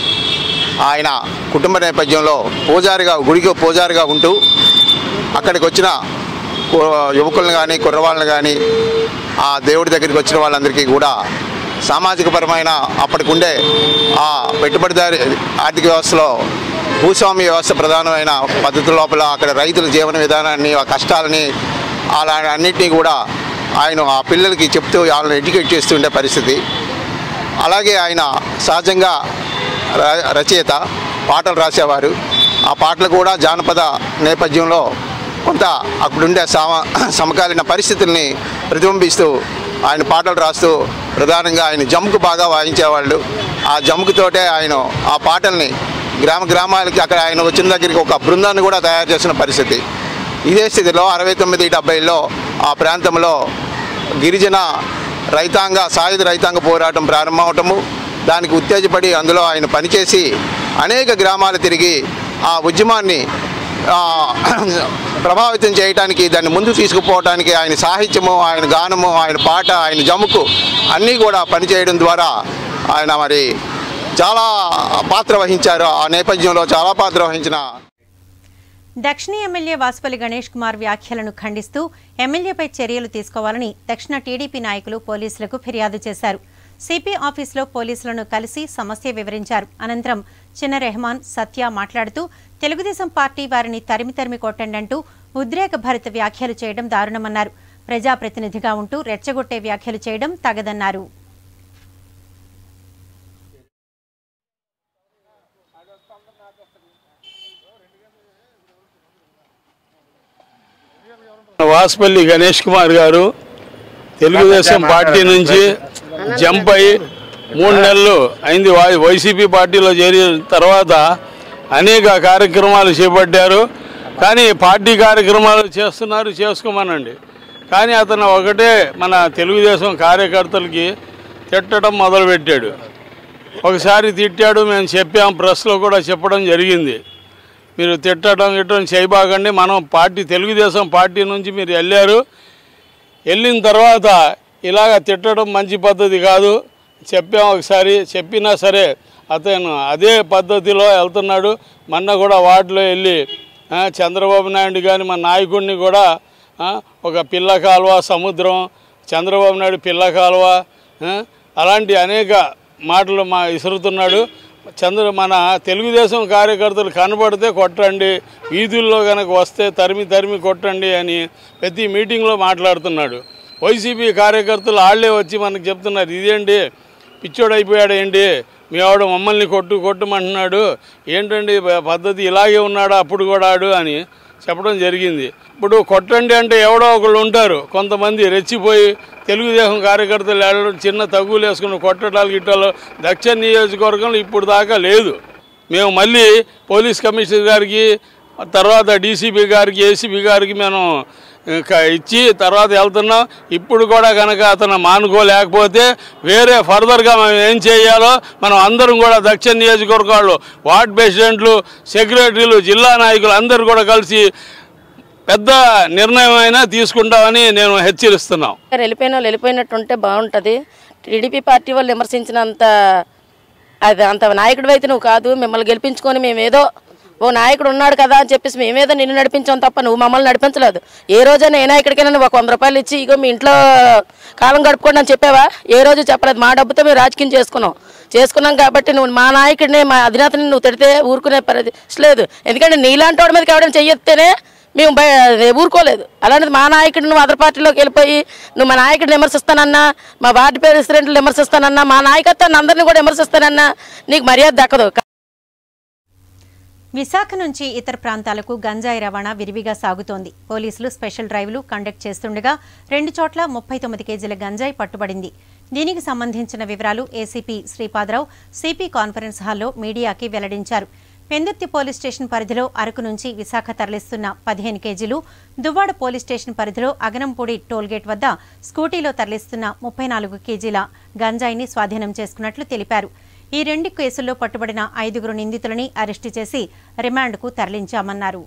ఆయన కుటుంబ నేపథ్యంలో పూజారిగా గుడికి పూజారిగా ఉంటూ అక్కడికి వచ్చిన కు- యువకులను కానీ కుర్రవాళ్ళని కానీ ఆ దేవుడి దగ్గరికి వచ్చిన వాళ్ళందరికీ కూడా సామాజిక పరమైన అప్పటికి ఉండే ఆ పెట్టుబడిదారి ఆర్థిక వ్యవస్థలో భూస్వామ్య వ్యవస్థ ప్రధానమైన పద్ధతుల లోపల అక్కడ రైతుల జీవన విధానాన్ని ఆ కష్టాలని అలా అన్నింటినీ కూడా ఆయన ఆ పిల్లలకి చెప్తూ వాళ్ళని ఎడ్యుకేట్ చేస్తుండే పరిస్థితి అలాగే ఆయన సహజంగా ర- రచయిత పాటలు రాసేవారు ఆ పాటలు కూడా జానపద నేపథ్యంలో కొంత అక్కడుండే సమ సమకాలీన పరిస్థితుల్ని ప్రతిబింబిస్తూ ఆయన పాటలు రాస్తూ ప్రధానంగా ఆయన జమ్కు బాగా వాయించేవాళ్ళు ఆ జమ్కుతోటే ఆయన ఆ పాటల్ని గ్రామ గ్రామాలకి అక్కడ ఆయన వచ్చిన దగ్గరికి ఒక బృందాన్ని కూడా తయారు చేసిన పరిస్థితి ఇదే స్థితిలో అరవై తొమ్మిది డెబ్బైలో ఆ ప్రాంతంలో గిరిజన రైతాంగ సాయుధ రైతాంగ పోరాటం ప్రారంభమవటము దానికి ఉత్తేజపడి అందులో ఆయన పనిచేసి అనేక గ్రామాలు తిరిగి ఆ ఉద్యమాన్ని ఆ, ప్రభావితం చేయడానికి దాన్ని ముందు తీసుకుపోవడానికి ఆయన సాహిత్యము ఆయన గానము ఆయన పాట ఆయన జముకు అన్నీ కూడా పనిచేయడం ద్వారా ఆయన మరి చాలా పాత్ర వహించారు ఆ నేపథ్యంలో చాలా పాత్ర వహించిన దక్షిణ ఎమ్మెల్యే వాసుపల్లి గణేష్ కుమార్ వ్యాఖ్యలను ఖండిస్తూ ఎమ్మెల్యేపై చర్యలు తీసుకోవాలని దక్షిణ టీడీపీ నాయకులు పోలీసులకు ఫిర్యాదు చేశారు సిపి ఆఫీసులో పోలీసులను కలిసి సమస్య వివరించారు అనంతరం చిన్న రెహమాన్ సత్య మాట్లాడుతూ తెలుగుదేశం పార్టీ వారిని తరిమి తరిమి కొట్టండంటూ ఉద్రేక భరిత వ్యాఖ్యలు చేయడం దారుణమన్నారు ప్రజాప్రతినిధిగా ఉంటూ రెచ్చగొట్టే వ్యాఖ్యలు చేయడం తగదన్నారు వాసుపల్లి గణేష్ కుమార్ గారు తెలుగుదేశం పార్టీ నుంచి జంప్ అయి మూడు నెలలు అయింది వై- వైసీపీ పార్టీలో చేరిన తర్వాత అనేక కార్యక్రమాలు చేపట్టారు కానీ పార్టీ కార్యక్రమాలు చేస్తున్నారు చేసుకోమనండి కానీ అతను ఒకటే మన తెలుగుదేశం కార్యకర్తలకి తిట్టడం మొదలుపెట్టాడు ఒకసారి తిట్టాడు మేము చెప్పాం ప్రెస్లో కూడా చెప్పడం జరిగింది మీరు తిట్టడం గిట్టడం చేయబాకండి మనం పార్టీ తెలుగుదేశం పార్టీ నుంచి మీరు వెళ్ళారు వెళ్ళిన తర్వాత ఇలాగ తిట్టడం మంచి పద్ధతి కాదు చెప్పాం ఒకసారి చెప్పినా సరే అతను అదే పద్ధతిలో వెళ్తున్నాడు మొన్న కూడా వార్డులో వెళ్ళి ఆ, చంద్రబాబు నాయుడు కానీ మన నాయకుడిని కూడా ఆ, ఒక పిల్ల కాలువ సముద్రం చంద్రబాబు నాయుడు పిల్ల కాలువ ఆ, అలాంటి అనేక మాటలు మా విసురుతున్నాడు చంద్ర మన తెలుగుదేశం కార్యకర్తలు కనబడితే కొట్టండి వీధుల్లో కనుక వస్తే తరిమి తరిమి కొట్టండి అని ప్రతి మీటింగ్లో మాట్లాడుతున్నాడు వైసీపీ కార్యకర్తలు వాళ్ళే వచ్చి మనకు చెప్తున్నారు ఇదేంటి పిచ్చోడు అయిపోయాడు ఏంటి మీ ఆవిడ మమ్మల్ని కొట్టు కొట్టమంటున్నాడు ఏంటండి ప- పద్ధతి ఇలాగే ఉన్నాడా అప్పుడు కూడా ఆడు అని చెప్పడం జరిగింది ఇప్పుడు కొట్టండి అంటే ఎవడో ఒకళ్ళు ఉంటారు కొంతమంది రెచ్చిపోయి తెలుగుదేశం కార్యకర్తలు వెళ్ళడం చిన్న తగులు వేసుకుని కొట్టడాలు గిట్టాలు దక్షిణ నియోజకవర్గంలో ఇప్పుడు దాకా లేదు మేము మళ్ళీ పోలీస్ కమిషనర్ గారికి తర్వాత డీసీపీ గారికి ఏసీబీ గారికి మేము ఇంకా ఇచ్చి తర్వాత వెళ్తున్నాం ఇప్పుడు కూడా కనుక అతను మానుకోలేకపోతే వేరే ఫర్దర్గా మనం ఏం చేయాలో మనం అందరం కూడా దక్షిణ నియోజకవర్గాల్లో వార్డ్ ప్రెసిడెంట్లు సెక్రటరీలు జిల్లా నాయకులు అందరూ కూడా కలిసి పెద్ద నిర్ణయం అయినా తీసుకుంటామని నేను హెచ్చరిస్తున్నాం వెళ్ళిపోయిన వాళ్ళు వెళ్ళిపోయినట్టు ఉంటే బాగుంటుంది టీడీపీ పార్టీ వాళ్ళు విమర్శించినంత అది అంత నాయకుడు అయితే నువ్వు కాదు మిమ్మల్ని గెలిపించుకొని మేమేదో ఓ నాయకుడు ఉన్నాడు కదా అని చెప్పేసి మేమేదో నిన్ను నడిపించాం తప్ప నువ్వు మమ్మల్ని నడిపించలేదు ఏ రోజైనా ఏ నాయకుడికైనా నువ్వు ఒక వంద రూపాయలు ఇచ్చి ఇగో మీ ఇంట్లో కాలం గడుపుకోండి అని చెప్పావా ఏ రోజు చెప్పలేదు మా డబ్బుతో మేము రాజకీయం చేసుకున్నాం చేసుకున్నాం కాబట్టి నువ్వు మా నాయకుడిని మా అధినేతని నువ్వు తిడితే ఊరుకునే పరిస్థితి లేదు ఎందుకంటే నీలాంటి వాడి మీదకి ఎవడైనా చెయ్యొస్తేనే మేము బయ- ఊరుకోలేదు అలాంటిది మా నాయకుడు నువ్వు అదర్ పార్టీలోకి వెళ్ళిపోయి నువ్వు మా నాయకుడిని విమర్శిస్తానన్నా మా వార్డు ప్రెసిడెంట్లు విమర్శిస్తానన్నా మా నాయకత్వాన్ని అందరినీ కూడా విమర్శిస్తానన్నా నీకు మర్యాద దక్కదు విశాఖ నుంచి ఇతర ప్రాంతాలకు గంజాయి రవాణా విరివిగా సాగుతోంది పోలీసులు స్పెషల్ డ్రైవ్లు కండక్ట్ చేస్తుండగా రెండు చోట్ల ముప్పై తొమ్మిది కేజీల గంజాయి పట్టుబడింది దీనికి సంబంధించిన వివరాలు ఏసీపీ శ్రీపాదరావు సిపి కాన్ఫరెన్స్ హాల్లో మీడియాకి వెల్లడించారు పెందుర్తి పోలీస్ స్టేషన్ పరిధిలో అరకు నుంచి విశాఖ తరలిస్తున్న పదిహేను కేజీలు దువ్వాడ పోలీస్ స్టేషన్ పరిధిలో అగనంపూడి టోల్గేట్ వద్ద స్కూటీలో తరలిస్తున్న ముప్పై నాలుగు కేజీల గంజాయిని స్వాధీనం చేసుకున్నట్లు తెలిపారు ఈ రెండు కేసుల్లో పట్టుబడిన ఐదుగురు నిందితులని అరెస్టు చేసి రిమాండ్కు తరలించామన్నారు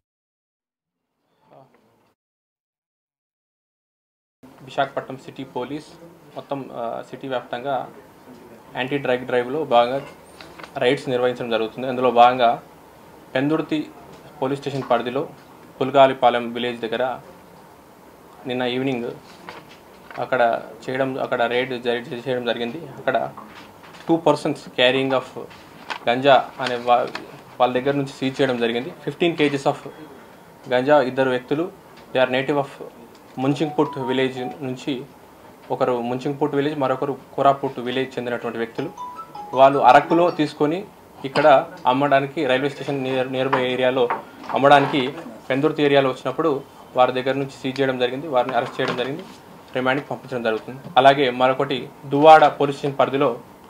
విశాఖపట్నం సిటీ పోలీస్ మొత్తం ఆ, సిటీ వ్యాప్తంగా యాంటీ డ్రగ్ డ్రైవ్లో బాగా రైడ్స్ నిర్వహించడం జరుగుతుంది అందులో భాగంగా పెందుర్తి పోలీస్ స్టేషన్ పరిధిలో పుల్గాలిపాలెం విలేజ్ దగ్గర నిన్న ఈవినింగ్ అక్కడ చేయడం అక్కడ రైడ్ జరి- చేయడం జరిగింది అక్కడ two persons carrying of ganja అనే వా- వాళ్ళ దగ్గర నుంచి సీజ్ చేయడం జరిగింది ఫిఫ్టీన్ కేజీస్ ఆఫ్ గంజా ఇద్దరు వ్యక్తులు they are native of Munchingput village నుంచి ఒకరు ముంచింగ్పుట్ విలేజ్ మరొకరు కోరాపుట్ విలేజ్ చెందినటువంటి వ్యక్తులు వాళ్ళు అరకులో తీసుకొని ఇక్కడ అమ్మడానికి railway station near near by ఏరియాలో అమ్మడానికి పెందుర్తి ఏరియాలో వచ్చినప్పుడు వారి దగ్గర నుంచి సీజ్ చేయడం జరిగింది వారిని అరెస్ట్ చేయడం జరిగింది రిమాండ్కి పంపించడం జరుగుతుంది అలాగే మరొకటి దువ్వాడ పోలీస్ స్టేషన్ పరిధిలో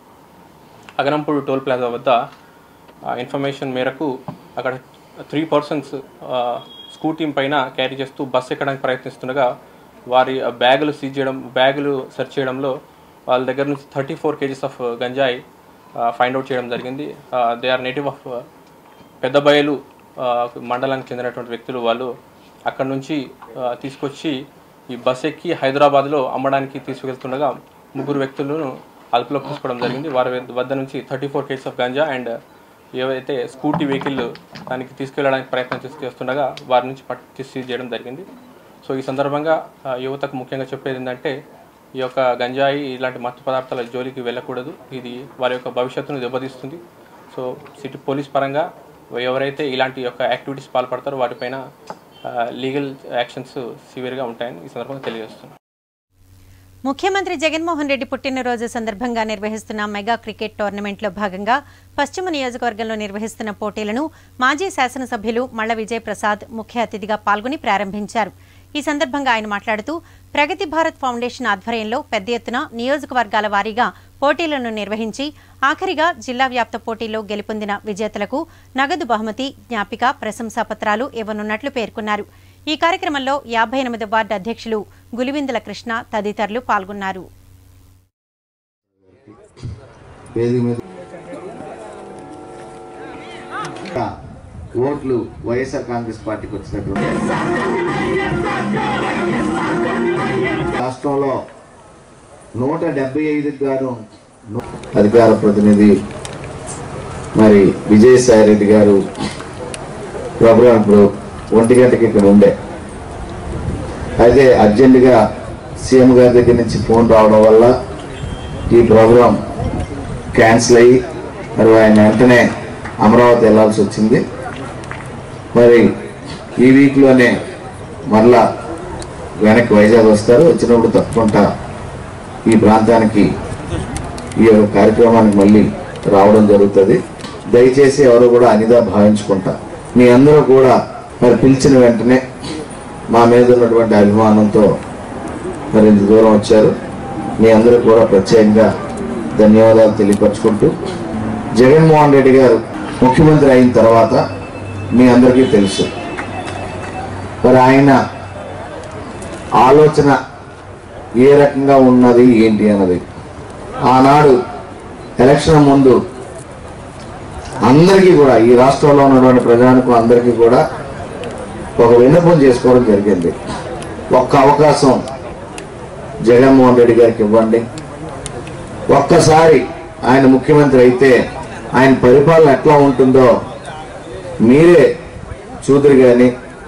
అగనంపూడి టోల్ ప్లాజా వద్ద ఆ, ఇన్ఫర్మేషన్ మేరకు అక్కడ త్రీ పర్సన్స్ స్కూటీ పైన క్యారీ చేస్తూ బస్ ఎక్కడానికి ప్రయత్నిస్తుండగా వారి ఆ బ్యాగులు సీజ్ చేయడం బ్యాగులు సెర్చ్ చేయడంలో వాళ్ళ దగ్గర నుంచి థర్టీ ఫోర్ కేజీస్ ఆఫ్ గంజాయి ఫైండ్ అవుట్ చేయడం జరిగింది దే ఆర్ నేటివ్ ఆఫ్ పెద్ద బయలు ఆ, మండలానికి చెందినటువంటి వ్యక్తులు వాళ్ళు అక్కడ నుంచి ఆ, తీసుకొచ్చి ఈ బస్ ఎక్కి హైదరాబాద్లో అమ్మడానికి తీసుకెళ్తుండగా ముగ్గురు వ్యక్తులను అదుపులోకి తీసుకోవడం జరిగింది వారి వద్ద- వద్ద నుంచి thirty four KGs of ganja and ఏవైతే స్కూటీ వెహికల్ దానికి తీసుకెళ్ళడానికి ప్రయత్నం చేసి చేస్తుండగా వారి నుంచి పట్టి సీజ్ చేయడం జరిగింది సో ఈ సందర్భంగా ఆ, యువతకు ముఖ్యంగా చెప్పేది ఏంటంటే ఈ యొక్క గంజాయి ఇలాంటి మత్తు పదార్థాల జోలికి వెళ్ళకూడదు ఇది వారి యొక్క భవిష్యత్తును దెబ్బతీస్తుంది సో సిటీ పోలీస్ పరంగా ఎవరైతే ఇలాంటి యొక్క యాక్టివిటీస్ పాల్పడతారో వాటిపైన లీగల్ యాక్షన్స్ సివియర్గా ఉంటాయని ఈ సందర్భంగా తెలియజేస్తున్నాను ముఖ్యమంత్రి జగన్మోహన్ రెడ్డి పుట్టినరోజు సందర్భంగా నిర్వహిస్తున్న మెగా క్రికెట్ టోర్నమెంట్లో భాగంగా పశ్చిమ నియోజకవర్గంలో నిర్వహిస్తున్న పోటీలను మాజీ శాసనసభ్యులు మళ్ల విజయ్ ప్రసాద్ ముఖ్య అతిథిగా పాల్గొని ప్రారంభించారు ఈ సందర్భంగా ఆయన మాట్లాడుతూ ప్రగతి భారత్ ఫౌండేషన్ ఆధ్వర్యంలో పెద్ద ఎత్తున నియోజకవర్గాల వారీగా పోటీలను నిర్వహించి ఆఖరిగా జిల్లా వ్యాప్త పోటీలో గెలుపొందిన విజేతలకు నగదు బహుమతి జ్ఞాపిక ప్రశంసా పత్రాలు ఇవ్వనున్నట్లు పేర్కొన్నారు ఈ కార్యక్రమంలో యాభై ఎనిమిది వార్డు అధ్యక్షులు గులివిందుల కృష్ణ తదితరులు పాల్గొన్నారు వేదిక మీద ఓట్లు వైఎస్ఆర్ కాంగ్రెస్ పార్టీకి వచ్చినటువంటి రాష్ట్రంలో నూట డెబ్బై ఐదుకి గాను ను- అధికార ప్రతినిధి మరి విజయసాయి రెడ్డి గారు ప్రోగ్రాం ఇప్పుడు ఒంటి గంటకి ఇక్కడ ఉండే అయితే అర్జెంటుగా సీఎం గారి దగ్గర నుంచి ఫోన్ రావడం వల్ల ఈ ప్రోగ్రాం క్యాన్సిల్ అయ్యి మరి ఆయన వెంటనే అమరావతి వెళ్ళాల్సి వచ్చింది మరి ఈ వీక్లోనే మరలా వెనక్కి వైజాగ్ వస్తారు వచ్చినప్పుడు తప్పకుండా ఈ ప్రాంతానికి ఈ యొక్క కార్యక్రమానికి మళ్ళీ రావడం జరుగుతుంది దయచేసి ఎవరు కూడా అనిదా భావించుకుంటా మీ అందరూ కూడా మరి పిలిచిన వెంటనే మా మీద ఉన్నటువంటి అభిమానంతో మరి ఇంత దూరం వచ్చారు మీ అందరూ కూడా ప్రత్యేకంగా ధన్యవాదాలు తెలియపరచుకుంటూ జగన్మోహన్ రెడ్డి గారు ముఖ్యమంత్రి అయిన తర్వాత మీ అందరికీ తెలుసు మరి ఆయన ఆలోచన ఏ రకంగా ఉన్నది ఏంటి అన్నది ఆనాడు ఎలక్షన్ ముందు అందరికీ కూడా ఈ రాష్ట్రంలో ఉన్నటువంటి ప్రజలకు అందరికీ కూడా ఒక విన్నపం చేసుకోవడం జరిగింది ఒక్క అవకాశం జగన్మోహన్ రెడ్డి గారికి ఇవ్వండి ఒక్కసారి ఆయన ముఖ్యమంత్రి అయితే ఆయన పరిపాలన ఎట్లా ఉంటుందో మీరే చూదురు కానీ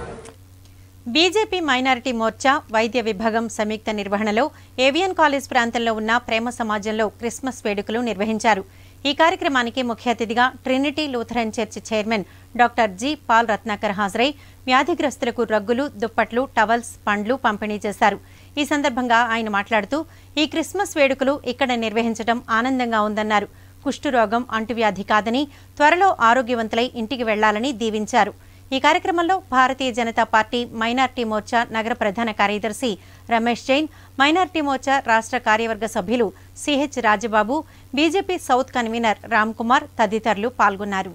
బీజేపీ మైనారిటీ మోర్చా వైద్య విభాగం సంయుక్త నిర్వహణలో ఏవియన్ కాలేజ్ ప్రాంతంలో ఉన్న ప్రేమ సమాజంలో క్రిస్మస్ వేడుకలు నిర్వహించారు ఈ కార్యక్రమానికి ముఖ్య అతిథిగా Trinity Lutheran church chairman doctor G Paul Ratnakar హాజరై వ్యాధిగ్రస్తులకు రగ్గులు దుప్పట్లు టవల్స్ పండ్లు పంపిణీ చేశారు ఈ సందర్భంగా ఆయన మాట్లాడుతూ ఈ క్రిస్మస్ వేడుకలు ఇక్కడ నిర్వహించడం ఆనందంగా ఉందన్నారు కుష్ఠురోగం అంటువ్యాధి కాదని త్వరలో ఆరోగ్యవంతులై ఇంటికి వెళ్లాలని దీవించారు ఈ కార్యక్రమంలో భారతీయ జనతా పార్టీ మైనార్టీ మోర్చా నగర ప్రధాన కార్యదర్శి రమేష్ జైన్ మైనార్టీ మోర్చా రాష్ట్ర కార్యవర్గ సభ్యులు CH Rajababu BJP south convener Ram Kumar తదితరులు పాల్గొన్నారు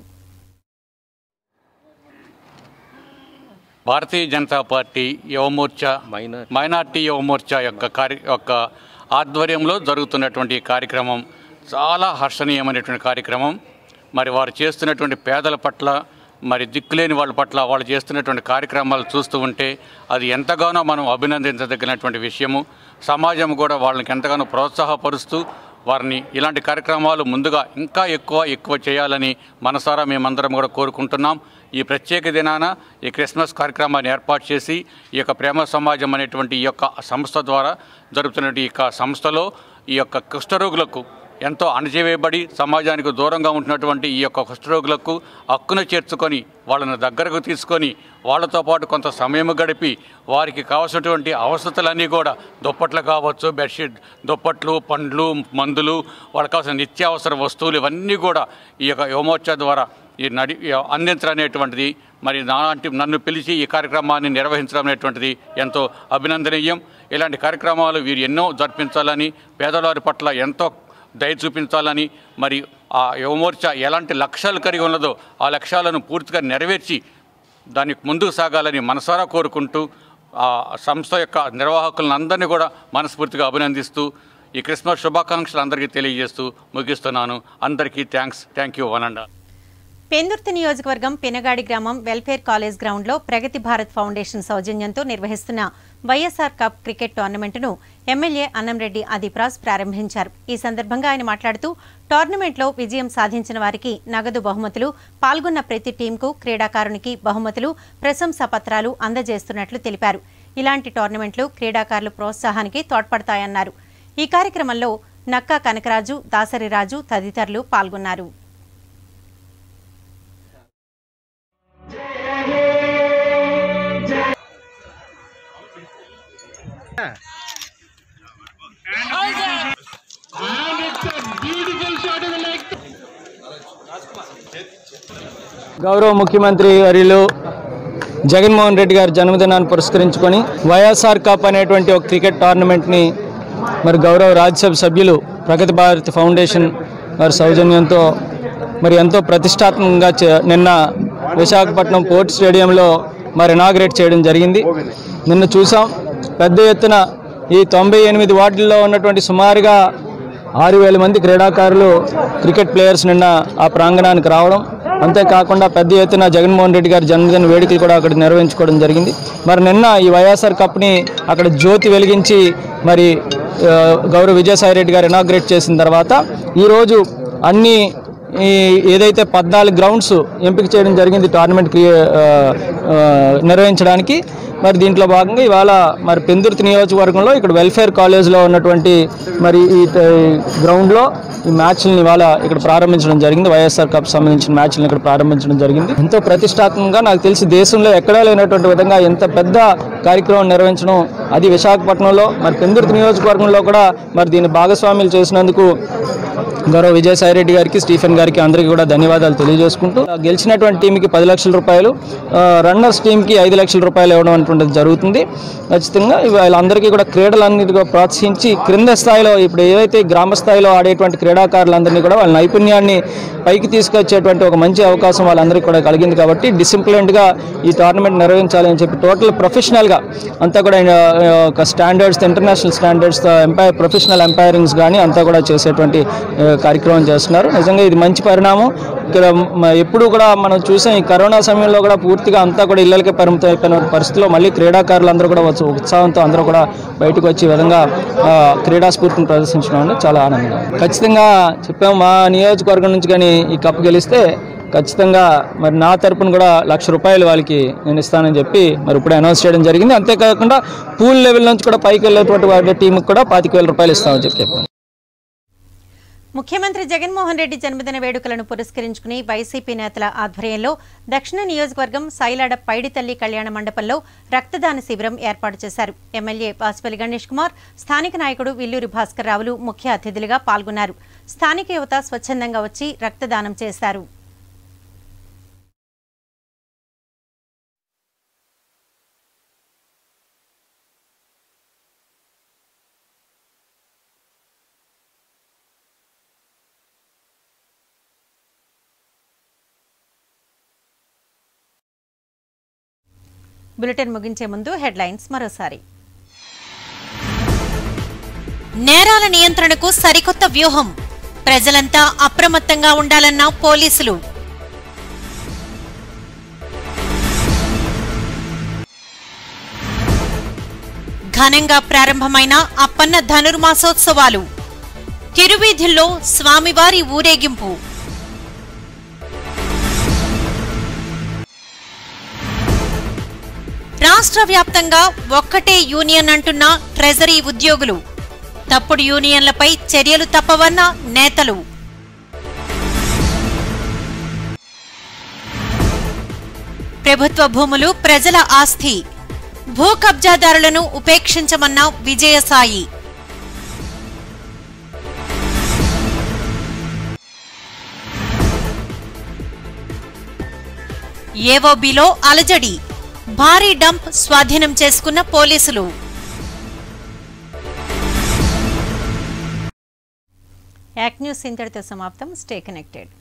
భారతీయ జనతా పార్టీ యువమోర్చా మైనార్టీ యువమోర్చా యొక్క కార్య యొక్క ఆధ్వర్యంలో జరుగుతున్నటువంటి ఈ కార్యక్రమం చాలా హర్షణీయమైనటువంటి కార్యక్రమం మరి వారు చేస్తున్నటువంటి పేదల పట్ల మరి దిక్కులేని వాళ్ళ పట్ల వాళ్ళు చేస్తున్నటువంటి కార్యక్రమాలు చూస్తూ ఉంటే అది ఎంతగానో మనం అభినందించదగినటువంటి విషయము సమాజం కూడా వాళ్ళకి ఎంతగానో ప్రోత్సాహపరుస్తూ వారిని ఇలాంటి కార్యక్రమాలు ముందుగా ఇంకా ఎక్కువ ఎక్కువ చేయాలని మనసారా మేమందరం కూడా కోరుకుంటున్నాం ఈ ప్రత్యేక దినాన ఈ క్రిస్మస్ కార్యక్రమాన్ని ఏర్పాటు చేసి ఈ యొక్క ప్రేమ సమాజం అనేటువంటి ఈ యొక్క సంస్థ ద్వారా జరుగుతున్న ఈ యొక్క సంస్థలో ఈ యొక్క కుష్ఠరోగులకు ఎంతో అణచివేయబడి సమాజానికి దూరంగా ఉంటున్నటువంటి ఈ యొక్క కుష్ఠరోగులకు హక్కున చేర్చుకొని వాళ్ళని దగ్గరకు తీసుకొని వాళ్ళతో పాటు కొంత సమయం గడిపి వారికి కావాల్సినటువంటి అవసరతలన్నీ కూడా దుప్పట్లు కావచ్చు బెడ్షీట్ దుప్పట్లు పండ్లు మందులు వాళ్ళకి కావాల్సిన నిత్యావసర వస్తువులు ఇవన్నీ కూడా ఈ యొక్క యువమోర్చా ద్వారా ఈ నడి అందించడం అనేటువంటిది మరి నాలాంటి నన్ను పిలిచి ఈ కార్యక్రమాన్ని నిర్వహించడం అనేటువంటిది ఎంతో అభినందనీయం ఇలాంటి కార్యక్రమాలు వీరు ఎన్నో జరిపించాలని పేదవారి పట్ల ఎంతో దయ చూపించాలని మరి ఆ యువమోర్చా ఎలాంటి లక్ష్యాలు కలిగి ఉన్నదో ఆ లక్ష్యాలను పూర్తిగా నెరవేర్చి దానికి ముందుకు సాగాలని మనసారా కోరుకుంటూ ఆ సంస్థ యొక్క నిర్వాహకులను అందరినీ కూడా మనస్ఫూర్తిగా అభినందిస్తూ ఈ క్రిస్మస్ శుభాకాంక్షలు అందరికీ తెలియజేస్తూ ముగిస్తున్నాను అందరికీ thanks thank you one and all Pendurthi నియోజకవర్గం పినగాడి గ్రామం వెల్ఫేర్ కాలేజ్ గ్రౌండ్లో ప్రగతి భారత్ ఫౌండేషన్ సౌజన్యంతో నిర్వహిస్తున్న వైఎస్ఆర్ కప్ క్రికెట్ టోర్నమెంటును ఎమ్మెల్యే అన్నంరెడ్డి అదిప్రాజ్ ప్రారంభించారు ఈ సందర్భంగా ఆయన మాట్లాడుతూ టోర్నమెంట్లో విజయం సాధించిన వారికి నగదు బహుమతులు పాల్గొన్న ప్రతి టీంకు క్రీడాకారునికి బహుమతులు ప్రశంసా పత్రాలు అందజేస్తున్నట్లు తెలిపారు ఇలాంటి టోర్నమెంట్లు క్రీడాకారుల ప్రోత్సాహానికి తోడ్పడతాయన్నారు ఈ కార్యక్రమంలో నక్కా కనకరాజు దాసరిరాజు తదితరులు పాల్గొన్నారు గౌరవ ముఖ్యమంత్రి వర్యులు జగన్మోహన్ రెడ్డి గారి జన్మదినాన్ని పురస్కరించుకొని వైఎస్ఆర్ కప్ అనేటువంటి ఒక క్రికెట్ టోర్నమెంట్ని మరి గౌరవ రాజ్యసభ సభ్యులు ప్రగతి భారత్ ఫౌండేషన్ వారి సౌజన్యంతో మరి ఎంతో ప్రతిష్టాత్మకంగా చే- నిన్న విశాఖపట్నం పోర్ట్ స్టేడియంలో మరి ఇనాగ్రేట్ చేయడం జరిగింది నిన్న చూసాం పెద్ద ఎత్తున ఈ తొంభై ఎనిమిది వార్డుల్లో ఉన్నటువంటి సుమారుగా ఆరు వేల మంది క్రీడాకారులు క్రికెట్ ప్లేయర్స్ నిన్న ఆ ప్రాంగణానికి రావడం అంతేకాకుండా పెద్ద ఎత్తున జగన్మోహన్ రెడ్డి గారి జన్మదిన వేడుకలు కూడా అక్కడ నిర్వహించుకోవడం జరిగింది మరి నిన్న ఈ వైఎస్ఆర్ కప్ని అక్కడ జ్యోతి వెలిగించి మరి ఆ, గౌరవ విజయసాయి రెడ్డి గారు ఇనాగ్రేట్ చేసిన తర్వాత ఈరోజు అన్ని ఈ ఏదైతే పద్నాలుగు గ్రౌండ్స్ ఎంపిక చేయడం జరిగింది టోర్నమెంట్ క్రియే ఆ, ఆ, నిర్వహించడానికి మరి దీంట్లో భాగంగా ఇవాళ మరి పెందుర్తి నియోజకవర్గంలో ఇక్కడ వెల్ఫేర్ కాలేజ్లో ఉన్నటువంటి మరి ఈ ట- ఈ గ్రౌండ్లో ఈ మ్యాచ్లను ఇవాళ ఇక్కడ ప్రారంభించడం జరిగింది వైఎస్ఆర్ కప్ సంబంధించిన మ్యాచ్లను ఇక్కడ ప్రారంభించడం జరిగింది ఎంతో ప్రతిష్టాత్మకంగా నాకు తెలిసి దేశంలో ఎక్కడా లేనటువంటి విధంగా ఎంత పెద్ద కార్యక్రమం నిర్వహించడం అది విశాఖపట్నంలో మరి పెందుర్తి నియోజకవర్గంలో కూడా మరి దీన్ని భాగస్వామ్యులు చేసినందుకు గౌరవ విజయసాయి రెడ్డి గారికి స్టీఫెన్ గారికి అందరికీ కూడా ధన్యవాదాలు తెలియజేసుకుంటూ గెలిచినటువంటి టీంకి పది లక్షల రూపాయలు ఆ, రన్నర్స్ టీంకి ఐదు లక్షల రూపాయలు ఇవ్వడం అనేటువంటిది జరుగుతుంది ఖచ్చితంగా వీళ్ళందరికీ కూడా క్రీడలన్నిటిగా ప్రోత్సహించి క్రింద స్థాయిలో ఇప్పుడు ఏవైతే గ్రామ స్థాయిలో ఆడేటువంటి క్రీడాకారులందరినీ కూడా వాళ్ళ నైపుణ్యాన్ని పైకి తీసుకొచ్చేటువంటి ఒక మంచి అవకాశం వాళ్ళందరికీ కూడా కలిగింది కాబట్టి డిసిప్లిన్డ్గా ఈ టోర్నమెంట్ నిర్వహించాలి అని చెప్పి టోటల్ ప్రొఫెషనల్గా అంతా కూడా ఆ, ఒక standards international standards umpire professional umpirings కానీ అంతా కూడా చేసేటువంటి ఆ, కార్యక్రమం చేస్తున్నారు నిజంగా ఇది మంచి పరిణామం ఇక్కడ మ- ఎప్పుడు కూడా మనం చూసాం ఈ కరోనా సమయంలో కూడా పూర్తిగా అంతా కూడా ఇళ్ళకే పరిమితం అయిపోయిన పరిస్థితిలో మళ్ళీ క్రీడాకారులు అందరూ కూడా వచ్చి ఉత్సాహంతో అందరూ కూడా బయటకు వచ్చే విధంగా ఆ, క్రీడా స్ఫూర్తిని ప్రదర్శించడం అనేది చాలా ఆనందంగా ఉంది. ఖచ్చితంగా చెప్పాము మా నియోజకవర్గం నుంచి కానీ ఈ కప్ గెలిస్తే ఖచ్చితంగా మరి నా తరపున కూడా లక్ష రూపాయలు వాళ్ళకి నేను ఇస్తానని చెప్పి మరి ఇప్పుడే అనౌన్స్ చేయడం జరిగింది అంతేకాకుండా పూల్ లెవెల్ నుంచి కూడా పైకి వెళ్ళేటువంటి వాడి టీంకి కూడా పాతిక వేల రూపాయలు ఇస్తామని చెప్పి చెప్పాను ముఖ్యమంత్రి జగన్మోహన్ రెడ్డి జన్మదిన వేడుకలను పురస్కరించుకుని వైసీపీ నేతల ఆధ్వర్యంలో దక్షిణ నియోజకవర్గం సైలాడ పైడితల్లి కళ్యాణ మండపంలో రక్తదాన శిబిరం ఏర్పాటు చేశారు ఎమ్మెల్యే వాసుపల్లి గణేష్ కుమార్ స్థానిక నాయకుడు విల్లూరి భాస్కర్ రావులు ముఖ్య అతిథులుగా పాల్గొన్నారు స్థానిక యువత స్వచ్ఛందంగా వచ్చి రక్తదానం చేశారు బులెటిన్ ముగించే ముందు హెడ్లైన్స్ మరోసారి నేరాల నియంత్రణకు సరికొత్త వ్యూహం ప్రజలంతా అప్రమత్తంగా ఉండాలన్న పోలీసులు ఘనంగా ప్రారంభమైన అప్పన్న ధనుర్మాసోత్సవాలు తిరువీధుల్లో స్వామివారి ఊరేగింపు రాష్ట్ర వ్యాప్తంగా ఒక్కటే యూనియన్ అంటున్న ట్రెజరీ ఉద్యోగులు తప్పుడు యూనియన్లపై చర్యలు తప్పవన్న నేతలు ప్రభుత్వ భూములు ప్రజల ఆస్తి భూ కబ్జాదారులను ఉపేక్షించమన్న విజయసాయి ఏవోబీలో అలజడి భారీ డంప్ స్వాధీనం చేసుకున్న పోలీసులు యాక్ న్యూస్ ఇంతటితో సమాప్తం స్టే కనెక్టెడ్